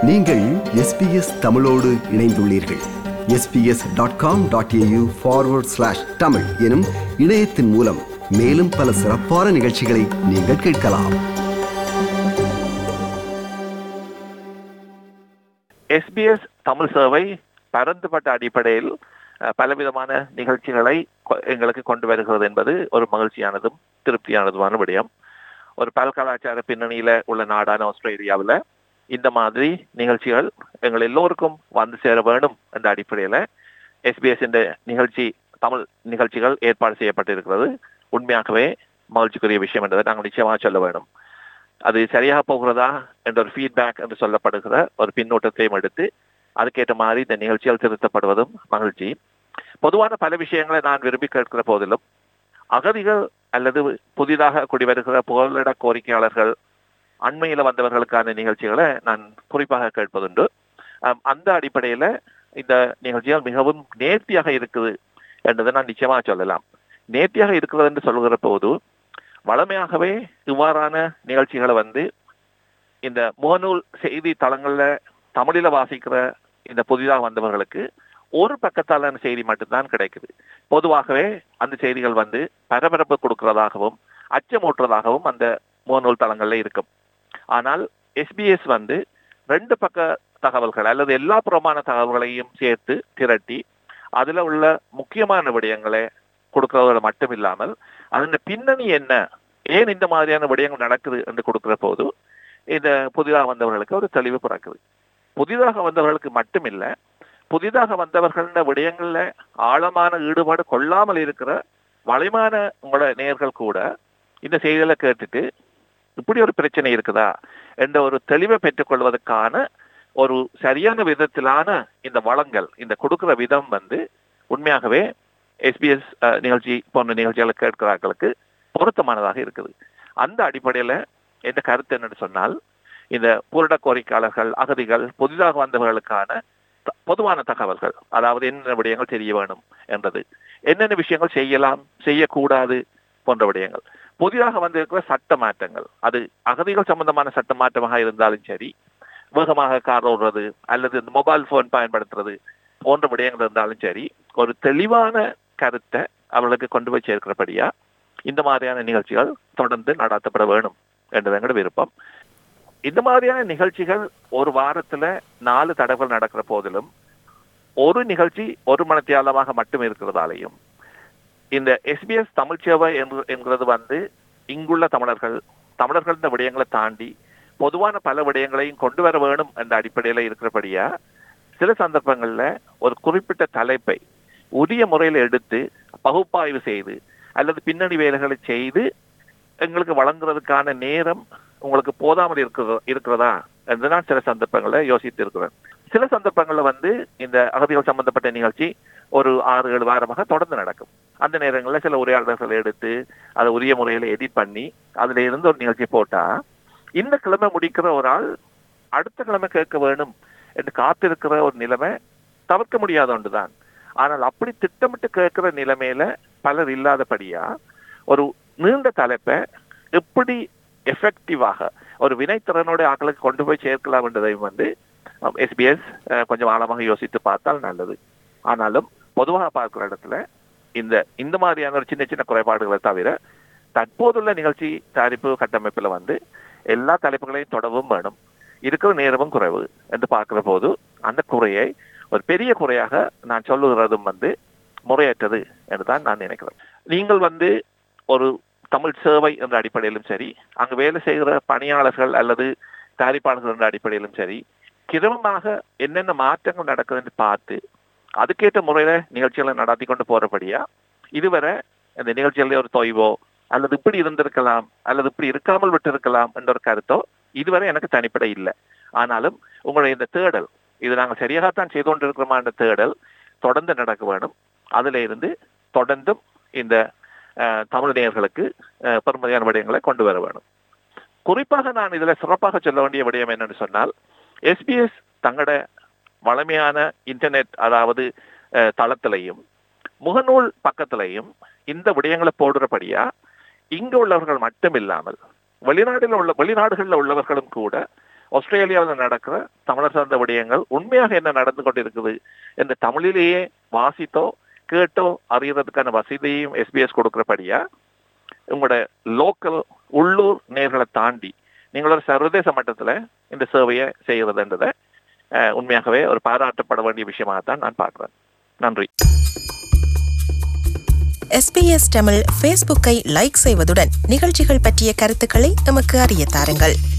நீங்கள் எஸ்பிஎஸ் தமிழோடு இணைந்துள்ளீர்கள் SBS dot com dot AU forward slash Tamil எனும் இணையத்தின் மூலம் மேலும் பல சிறப்பான நிகழ்ச்சிகளை நீங்கள் கேட்கலாம் எஸ்பிஎஸ் தமிழ் சேவை பரந்துபட்ட அடிப்படையில் அஹ், பலவிதமான நிகழ்ச்சிகளை கொ- எங்களுக்கு கொண்டு வருகிறது என்பது ஒரு மகிழ்ச்சியானதும் திருப்தியானதுமான விடயம் ஒரு பல்கலாச்சார பின்னணியில உள்ள நாடான ஆஸ்திரேலியாவில் இந்த மாதிரி நிகழ்ச்சிகள் எங்கள் எல்லோருக்கும் வந்து சேர வேண்டும் என்ற அடிப்படையில் எஸ்பிஎஸ் இந்த நிகழ்ச்சி தமிழ் நிகழ்ச்சிகள் ஏற்பாடு செய்யப்பட்டிருக்கிறது உண்மையாகவே மகிழ்ச்சிக்குரிய விஷயம் என்றதை நாங்கள் நிச்சயமாக சொல்ல வேண்டும் அது சரியாக போகிறதா என்ற ஒரு ஃபீட்பேக் என்று சொல்லப்படுகிற ஒரு பின்னூட்டத்தையும் எடுத்து அதுக்கேற்ற மாதிரி இந்த நிகழ்ச்சிகள் திருத்தப்படுவதும் மகிழ்ச்சி பொதுவான பல விஷயங்களை நான் விரும்பி கேட்கிற போதிலும் அகதிகள் அல்லது புதிதாக குடிவருகிற புகலிட கோரிக்கையாளர்கள் அண்மையில் வந்தவர்களுக்கான நிகழ்ச்சிகளை நான் குறிப்பாக கேட்பதுண்டு ஆம், அந்த அடிப்படையில் இந்த நிகழ்ச்சிகள் மிகவும் நேர்த்தியாக இருக்குது என்றதை நான் நிச்சயமாக சொல்லலாம் நேர்த்தியாக இருக்கிறது என்று சொல்கிற போது வளமையாகவே இவ்வாறான நிகழ்ச்சிகளை வந்து இந்த முகநூல் செய்தி தளங்கள்ல தமிழில வாசிக்கிற இந்த புதிதாக வந்தவர்களுக்கு ஒரு பக்கத்தாலான செய்தி மட்டும்தான் கிடைக்குது பொதுவாகவே அந்த செய்திகள் வந்து பரபரப்பு கொடுக்கிறதாகவும் அச்சமூட்டுறதாகவும் அந்த முகநூல் தளங்கள்ல இருக்கும் ஆனால் எஸ்பிஎஸ் வந்து ரெண்டு பக்க தகவல்கள் அல்லது எல்லா புறமான தகவல்களையும் சேர்த்து திரட்டி அதுல உள்ள முக்கியமான விடயங்களை கொடுக்கறதோட மட்டும் இல்லாமல் அதன் பின்னணி என்ன ஏன் இந்த மாதிரியான விடயங்கள் நடக்குது என்று கொடுக்கிற போது இந்த புதிதாக வந்தவர்களுக்கு ஒரு தெளிவு பிறக்குது புதிதாக வந்தவர்களுக்கு மட்டும் இல்ல புதிதாக வந்தவர்கள் விடயங்கள்ல ஆழமான ஈடுபாடு கொள்ளாமல் இருக்கிற வளமான உங்களோட நேயர்கள் கூட இந்த செய்திகளை கேட்டுட்டு இப்படி ஒரு பிரச்சனை இருக்குதா என்ற ஒரு தெளிவை பெற்றுக்கொள்வதற்கான ஒரு சரியான விதத்திலான இந்த வளங்கள் இந்த கொடுக்கிற விதம் வந்து உண்மையாகவே எஸ்பிஎஸ் நிகழ்ச்சி போன்ற நிகழ்ச்சிகளை கேட்கிறார்களுக்கு பொருத்தமானதாக இருக்குது அந்த அடிப்படையில எந்த கருத்து என்னன்னு சொன்னால் இந்த பூரட கோரிக்கையாளர்கள் அகதிகள் புதிதாக வந்தவர்களுக்கான த- பொதுவான தகவல்கள் அதாவது என்னென்ன விடயங்கள் தெரிய வேணும் என்றது என்னென்ன விஷயங்கள் செய்யலாம் செய்யக்கூடாது போன்ற விடயங்கள் புதிதாக வந்திருக்கிற சட்ட மாற்றங்கள் அது அகதிகள் சம்பந்தமான சட்ட மாற்றமாக இருந்தாலும் சரி வேகமாக கார் ஓடுறது அல்லது இந்த மொபைல் போன் பயன்படுத்துறது போன்ற விடயங்கள் இருந்தாலும் சரி ஒரு தெளிவான கருத்தை அவர்களுக்கு கொண்டு போய் சேர்க்கிறபடியா இந்த மாதிரியான நிகழ்ச்சிகள் தொடர்ந்து நடத்தப்பட வேணும் என்றது எங்களோட விருப்பம் இந்த மாதிரியான நிகழ்ச்சிகள் ஒரு வாரத்துல நாலு தடவைகள் நடக்கிற போதிலும் ஒரு நிகழ்ச்சி ஒரு மணித்தியாலமாக மட்டும் இருக்கிறதாலையும் இந்த எஸ்பிஎஸ் தமிழ் சேவை என்று- என்கிறது வந்து இங்குள்ள தமிழர்கள் தமிழர்கள் இந்த விடயங்களை தாண்டி பொதுவான பல விடயங்களையும் கொண்டு வர வேணும் என்ற அடிப்படையில இருக்கிறபடியா சில சந்தர்ப்பங்கள்ல ஒரு குறிப்பிட்ட தலைப்பை உரிய முறையில் எடுத்து பகுப்பாய்வு செய்து அல்லது பின்னணி வேலைகளை செய்து எங்களுக்கு வழங்குறதுக்கான நேரம் உங்களுக்கு போதாமல் இருக்கிறதா இருக்கிறதா என்று நான் சில சந்தர்ப்பங்களை யோசித்து இருக்கிறேன் சில சந்தர்ப்பங்கள்ல வந்து இந்த அகதிகள் சம்பந்தப்பட்ட நிகழ்ச்சி ஒரு ஆறு ஏழு வாரமாக தொடர்ந்து நடக்கும் அந்த நேரங்களில் சில உரையாடல்களை எடுத்து அதை உரிய முறையில் எடிட் பண்ணி அதுல இருந்து ஒரு நிகழ்ச்சி போட்டா இந்த கிழமை முடிக்கிற ஒரு ஆள் அடுத்த கிழமை கேட்க வேணும் என்று காத்திருக்கிற ஒரு நிலைமை தவிர்க்க முடியாத ஒன்றுதான் ஆனால் அப்படி திட்டமிட்டு கேட்கிற நிலைமையில பலர் இல்லாதபடியா ஒரு நீண்ட தலைப்பை எப்படி எஃபெக்டிவாக ஒரு வினைத்திறனோட ஆட்களுக்கு கொண்டு போய் சேர்க்கலாம் என்றதையும் வந்து எஸ்பிஎஸ் கொஞ்சம் ஆழமாக யோசித்து பார்த்தால் நல்லது ஆனாலும் பொதுவாக பார்க்கிற இடத்துல இந்த இந்த மாதிரியான ஒரு சின்ன சின்ன குறைபாடுகளை தவிர தற்போதுள்ள நிகழ்ச்சி தயாரிப்பு கட்டமைப்புல வந்து எல்லா தலைப்புகளையும் தொடவும் வேணும் இருக்கிற நேரமும் குறைவு என்று பார்க்கிற போது அந்த குறையை ஒரு பெரிய குறையாக நான் சொல்லுகிறதும் வந்து முறையற்றது என்று தான் நான் நினைக்கிறேன் நீங்கள் வந்து ஒரு தமிழ் சேவை என்ற அடிப்படையிலும் சரி அங்கு வேலை செய்கிற பணியாளர்கள் அல்லது தயாரிப்பாளர்கள் என்ற அடிப்படையிலும் சரி கிரமமாக என்னென்ன மாற்றங்கள் நடக்குதுன்னு பார்த்து அதுக்கேற்ற முறையில நிகழ்ச்சிகளை நடத்தி கொண்டு போறபடியா இதுவரை இந்த நிகழ்ச்சிகளில் ஒரு தொய்வோ அல்லது இப்படி இருந்திருக்கலாம் அல்லது இப்படி இருக்காமல் விட்டிருக்கலாம் என்ற ஒரு கருத்தோ இதுவரை எனக்கு தனிப்பட இல்லை ஆனாலும் உங்களுடைய இந்த தேடல் இது நாங்கள் சரியாகத்தான் செய்து கொண்டிருக்கிறோமா என்ற தேடல் தொடர்ந்து நடக்க வேணும் அதுல இருந்து தொடர்ந்தும் இந்த அஹ், தமிழ் நேயர்களுக்கு அஹ், பெருமதியான விடயங்களை கொண்டு வர வேணும் குறிப்பாக நான் இதுல சிறப்பாக சொல்ல வேண்டிய விடயம் என்னன்னு சொன்னால் எஸ்பிஎஸ் தங்களோட வளமையான இன்டர்நெட் அதாவது அஹ், தளத்திலையும் முகநூல் பக்கத்திலையும் இந்த விடயங்களை போடுறபடியா இங்க உள்ளவர்கள் மட்டும் இல்லாமல் வெளிநாட்டில் உள்ள வெளிநாடுகளில் உள்ளவர்களும் கூட ஆஸ்திரேலியாவில் நடக்கிற தமிழர் சார்ந்த விடயங்கள் உண்மையாக என்ன நடந்து கொண்டிருக்குது என்று தமிழிலேயே வாசித்தோ கேட்டோ அறியறதுக்கான வசதியையும் எஸ்பிஎஸ் கொடுக்கிறபடியா உங்களோட லோக்கல் உள்ளூர் நேர்களை தாண்டி நீங்கள் ஒரு சர்வதேச மட்டத்தில் இந்த சேவையை செய்கிறதுன்றதை அஹ், உண்மையாகவே ஒரு பாராட்டப்பட வேண்டிய விஷயமாகத்தான் நான் பார்க்கிறேன் நன்றி எஸ்பிஎஸ் தமிழ் ஃபேஸ்புக்கை லைக் செய்வதுடன் நிகழ்ச்சிகள் பற்றிய கருத்துக்களை எமக்கு அறிய தாருங்கள்